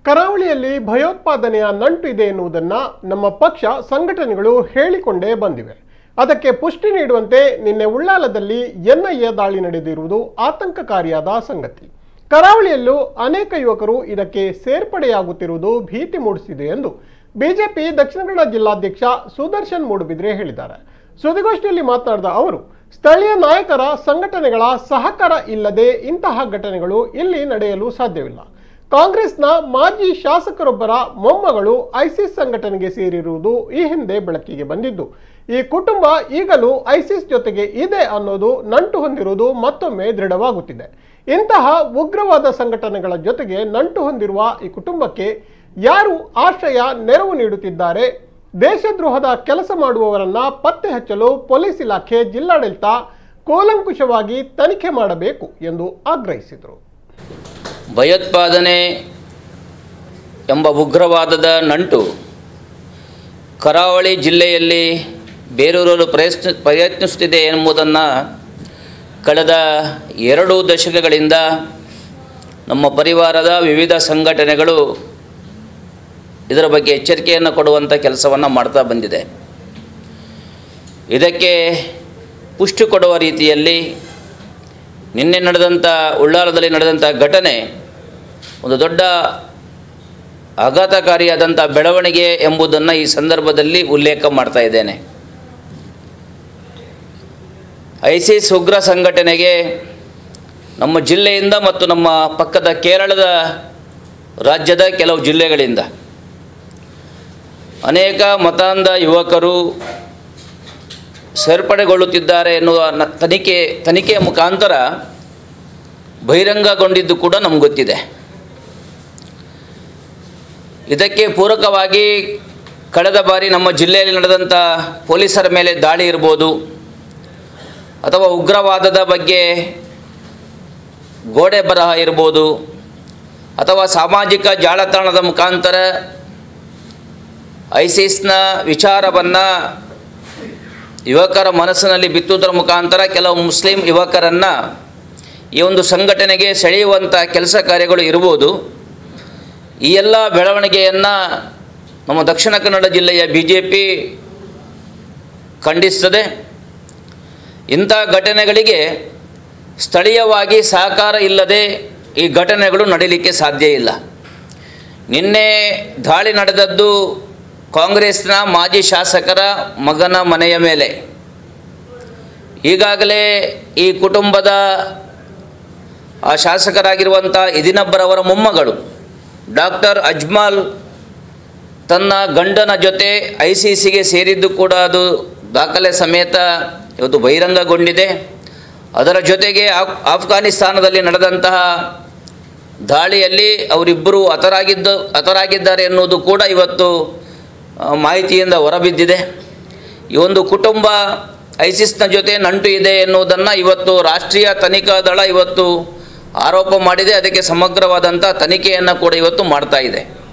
ಕರಾವಳಿಯಲ್ಲಿ ಭಯೋತ್ಪಾದನೆಯ ನಂಟು ಇದೆ ಎನ್ನುವುದನ್ನ ನಮ್ಮ ಪಕ್ಷ ಸಂಘಟನೆಗಳು ಹೇಳಿಕೊಂಡೇ ಬಂದಿವೆ ಅದಕ್ಕೆ ಪುಷ್ಟಿ ನೀಡುವಂತೆ ನಿನ್ನೆ ಉಳ್ಳಾಲದಲ್ಲಿ ಎನ್ಐಎ ದಾಳಿ ನಡೆದಿರುವುದು ಆತಂಕಕಾರಿಯಾದ ಸಂಗತಿ ಕರಾವಳಿಯಲ್ಲೂ ಅನೇಕ ಯುವಕರು ಇದಕ್ಕೆ ಸೇರ್ಪಡೆಯಾಗುತ್ತಿರುವುದು ಭೀತಿ ಮೂಡಿಸಿದೆ ಎಂದು ಬಿಜೆಪಿ ದಕ್ಷಿಣ ಕನ್ನಡ ಜಿಲ್ಲಾಧ್ಯಕ್ಷ ಸುದರ್ಶನ್ ಮೂಡುಬಿದ್ರೆ ಹೇಳಿದ್ದಾರೆ ಸುದ್ದಿಗೋಷ್ಠಿಯಲ್ಲಿ ಮಾತನಾಡಿದ ಅವರು ಸ್ಥಳೀಯ ನಾಯಕರ ಸಂಘಟನೆಗಳ ಸಹಕಾರ ಇಲ್ಲದೆ ಇಂತಹ ಘಟನೆಗಳು ಇಲ್ಲಿ ನಡೆಯಲು ಸಾಧ್ಯವಿಲ್ಲ ಕಾಂಗ್ರೆಸ್ನ ಮಾಜಿ ಶಾಸಕರೊಬ್ಬರ ಮೊಮ್ಮಗಳು ಐಸಿಸ್ ಸಂಘಟನೆಗೆ ಸೇರಿರುವುದು ಈ ಹಿಂದೆ ಬೆಳಕಿಗೆ ಬಂದಿದ್ದು ಈ ಕುಟುಂಬ ಈಗಲೂ ಐಸಿಸ್ ಜೊತೆಗೆ ಇದೆ ಅನ್ನೋದು ನಂಟು ಹೊಂದಿರುವುದು ಮತ್ತೊಮ್ಮೆ ದೃಢವಾಗುತ್ತಿದೆ ಇಂತಹ ಉಗ್ರವಾದ ಸಂಘಟನೆಗಳ ಜೊತೆಗೆ ನಂಟು ಹೊಂದಿರುವ ಈ ಕುಟುಂಬಕ್ಕೆ ಯಾರು ಆಶ್ರಯ ನೆರವು ನೀಡುತ್ತಿದ್ದಾರೆ ದೇಶದ್ರೋಹದ ಕೆಲಸ ಮಾಡುವವರನ್ನ ಪತ್ತೆ ಹಚ್ಚಲು ಪೊಲೀಸ್ ಇಲಾಖೆ ಜಿಲ್ಲಾಡಳಿತ ಕೂಲಂಕುಷವಾಗಿ ತನಿಖೆ ಮಾಡಬೇಕು ಎಂದು ಆಗ್ರಹಿಸಿದರು ಭಯೋತ್ಪಾದನೆ ಎಂಬ ಉಗ್ರವಾದದ ನಂಟು ಕರಾವಳಿ ಜಿಲ್ಲೆಯಲ್ಲಿ ಬೇರೂರಲು ಪ್ರಯತ್ನ ಪ್ರಯತ್ನಿಸುತ್ತಿದೆ ಎಂಬುದನ್ನು ಕಳೆದ ಎರಡು ದಶಕಗಳಿಂದ ನಮ್ಮ ಪರಿವಾರದ ವಿವಿಧ ಸಂಘಟನೆಗಳು ಇದರ ಬಗ್ಗೆ ಎಚ್ಚರಿಕೆಯನ್ನು ಕೊಡುವಂಥ ಕೆಲಸವನ್ನು ಮಾಡ್ತಾ ಬಂದಿದೆ ಇದಕ್ಕೆ ಪುಷ್ಟಿ ಕೊಡುವ ರೀತಿಯಲ್ಲಿ ನಿನ್ನೆ ನಡೆದಂಥ ಉಳ್ಳಾಲದಲ್ಲಿ ನಡೆದಂಥ ಘಟನೆ ಒಂದು ದೊಡ್ಡ ಆಘಾತಕಾರಿಯಾದಂಥ ಬೆಳವಣಿಗೆ ಎಂಬುದನ್ನು ಈ ಸಂದರ್ಭದಲ್ಲಿ ಉಲ್ಲೇಖ ಮಾಡ್ತಾ ಇದ್ದೇನೆ ಐಸಿಸ್ ಉಗ್ರ ಸಂಘಟನೆಗೆ ನಮ್ಮ ಜಿಲ್ಲೆಯಿಂದ ಮತ್ತು ನಮ್ಮ ಪಕ್ಕದ ಕೇರಳದ ರಾಜ್ಯದ ಕೆಲವು ಜಿಲ್ಲೆಗಳಿಂದ ಅನೇಕ ಮತಾಂಧ ಯುವಕರು ಸೇರ್ಪಡೆಗೊಳ್ಳುತ್ತಿದ್ದಾರೆ ಎನ್ನುವ ನ- ತನಿಖೆ ತನಿಖೆಯ ಮುಖಾಂತರ ಬಹಿರಂಗಗೊಂಡಿದ್ದು ಕೂಡ ನಮ್ಗೆ ಗೊತ್ತಿದೆ ಇದಕ್ಕೆ ಪೂರಕವಾಗಿ ಕಳೆದ ಬಾರಿ ನಮ್ಮ ಜಿಲ್ಲೆಯಲ್ಲಿ ನಡೆದಂಥ ಪೊಲೀಸರ ಮೇಲೆ ದಾಳಿ ಇರ್ಬೋದು ಅಥವಾ ಉಗ್ರವಾದದ ಬಗ್ಗೆ ಗೋಡೆ ಬರಹ ಇರ್ಬೋದು ಅಥವಾ ಸಾಮಾಜಿಕ ಜಾಲತಾಣದ ಮುಖಾಂತರ ಐಸಿಸ್ನ ವಿಚಾರವನ್ನು ಯುವಕರ ಮನಸ್ಸಿನಲ್ಲಿ ಬಿತ್ತುವುದರ ಮುಖಾಂತರ ಕೆಲವು ಮುಸ್ಲಿಂ ಯುವಕರನ್ನು ಈ ಒಂದು ಸಂಘಟನೆಗೆ ಸೆಳೆಯುವಂಥ ಕೆಲಸ ಕಾರ್ಯಗಳು ಇರ್ಬೋದು ಈ ಎಲ್ಲ ಬೆಳವಣಿಗೆಯನ್ನು ನಮ್ಮ ದಕ್ಷಿಣ ಕನ್ನಡ ಜಿಲ್ಲೆಯ ಬಿ ಜೆ ಪಿ ಖಂಡಿಸ್ತದೆ ಇಂಥ ಘಟನೆಗಳಿಗೆ ಸ್ಥಳೀಯವಾಗಿ ಸಹಕಾರ ಇಲ್ಲದೆ ಈ ಘಟನೆಗಳು ನಡೀಲಿಕ್ಕೆ ಸಾಧ್ಯ ಇಲ್ಲ ನಿನ್ನೆ ದಾಳಿ ನಡೆದದ್ದು ಕಾಂಗ್ರೆಸ್ನ ಮಾಜಿ ಶಾಸಕರ ಮಗನ ಮನೆಯ ಮೇಲೆ ಈಗಾಗಲೇ ಈ ಕುಟುಂಬದ ಆ ಶಾಸಕರಾಗಿರುವಂಥ ಇದಿನಬ್ಬರವರ ಮೊಮ್ಮಗಳು ಡಾಕ್ಟರ್ ಅಜ್ಮಾಲ್ ತನ್ನ ಗಂಡನ ಜೊತೆ ಐ ಸಿ ಸಿಗೆ ಸೇರಿದ್ದು ಕೂಡ ಅದು ದಾಖಲೆ ಸಮೇತ ಇವತ್ತು ಬಹಿರಂಗಗೊಂಡಿದೆ ಅದರ ಜೊತೆಗೆ ಆಫ್ ಆಫ್ಘಾನಿಸ್ತಾನದಲ್ಲಿ ನಡೆದಂತಹ ದಾಳಿಯಲ್ಲಿ ಅವರಿಬ್ಬರು ಹತರಾಗಿದ್ದು ಹತರಾಗಿದ್ದಾರೆ ಎನ್ನುವುದು ಕೂಡ ಇವತ್ತು ಆ, ಮಾಹಿತಿಯಿಂದ ಹೊರಬಿದ್ದಿದೆ ಈ ಒಂದು ಕುಟುಂಬ ಐಸಿಸ್ನ ಜೊತೆ ನಂಟು ಇದೆ ಎನ್ನುವುದನ್ನು ಇವತ್ತು ರಾಷ್ಟ್ರೀಯ ತನಿಖಾ ದಳ ಇವತ್ತು ಆರೋಪ ಮಾಡಿದೆ ಅದಕ್ಕೆ ಸಮಗ್ರವಾದಂಥ ತನಿಖೆಯನ್ನು ಕೂಡ ಇವತ್ತು ಮಾಡ್ತಾ ಇದೆ